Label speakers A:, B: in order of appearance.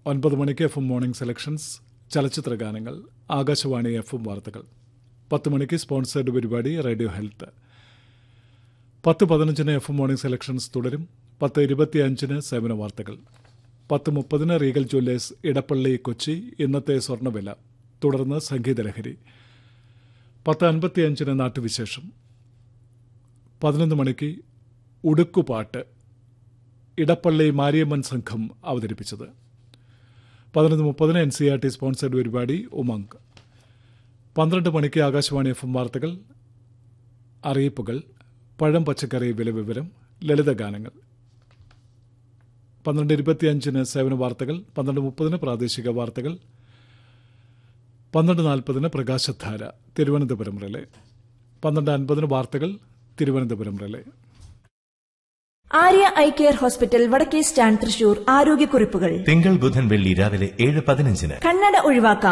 A: ഒൻപത് മണിക്ക് F M morning selections ചലച്ചിത്ര ഗാനങ്ങൾ ആകാശവാണി എഫ് എം വാർത്തകൾ പത്ത് മണിക്ക് സ്പോൺസേർഡ് പരിപാടി റേഡിയോ ഹെൽത്ത് പത്ത് പതിനഞ്ചിന് എഫ് എം മോർണിംഗ് സെലക്ഷൻസ് തുടരും പത്ത് ഇരുപത്തിയഞ്ചിന് സേവന വാർത്തകൾ പത്ത് മുപ്പതിന് റീഗൽ ജ്വല്ലേഴ്സ് ഇടപ്പള്ളി കൊച്ചി ഇന്നത്തെ സ്വർണ്ണവില തുടർന്ന് സംഗീതലഹരി പത്ത് അൻപത്തിയഞ്ചിന് നാട്ടുവിശേഷം പതിനൊന്ന് മണിക്ക് ഉടുക്കുപാട്ട് ഇടപ്പള്ളി മാരിയമ്മൻ സംഘം അവതരിപ്പിച്ചത് പതിനൊന്ന് മുപ്പതിന് N C R T sponsored പരിപാടി ഉമംഗ് പന്ത്രണ്ട് മണിക്ക് ആകാശവാണി എഫ് എം വാർത്തകൾ അറിയിപ്പുകൾ പഴം പച്ചക്കറി വില വിവരം ലളിതഗാനങ്ങൾ പന്ത്രണ്ട് ഇരുപത്തിയഞ്ചിന് സേവന വാർത്തകൾ പന്ത്രണ്ട് മുപ്പതിന് പ്രാദേശിക വാർത്തകൾ പന്ത്രണ്ട് നാൽപ്പതിന് പ്രകാശധാര തിരുവനന്തപുരം റിലേ പന്ത്രണ്ട് അൻപതിന് വാർത്തകൾ Thiruvananthapuram relay
B: Arya I care hospital വടക്കേ സ്റ്റാൻഡ് തൃശൂർ ആരോഗ്യക്കുറിപ്പുകൾ
C: തിങ്കൾ ബുധൻ വെള്ളി രാവിലെ ഏഴ് പതിനഞ്ചിന്
B: കണ്ണട ഒഴിവാക്കാം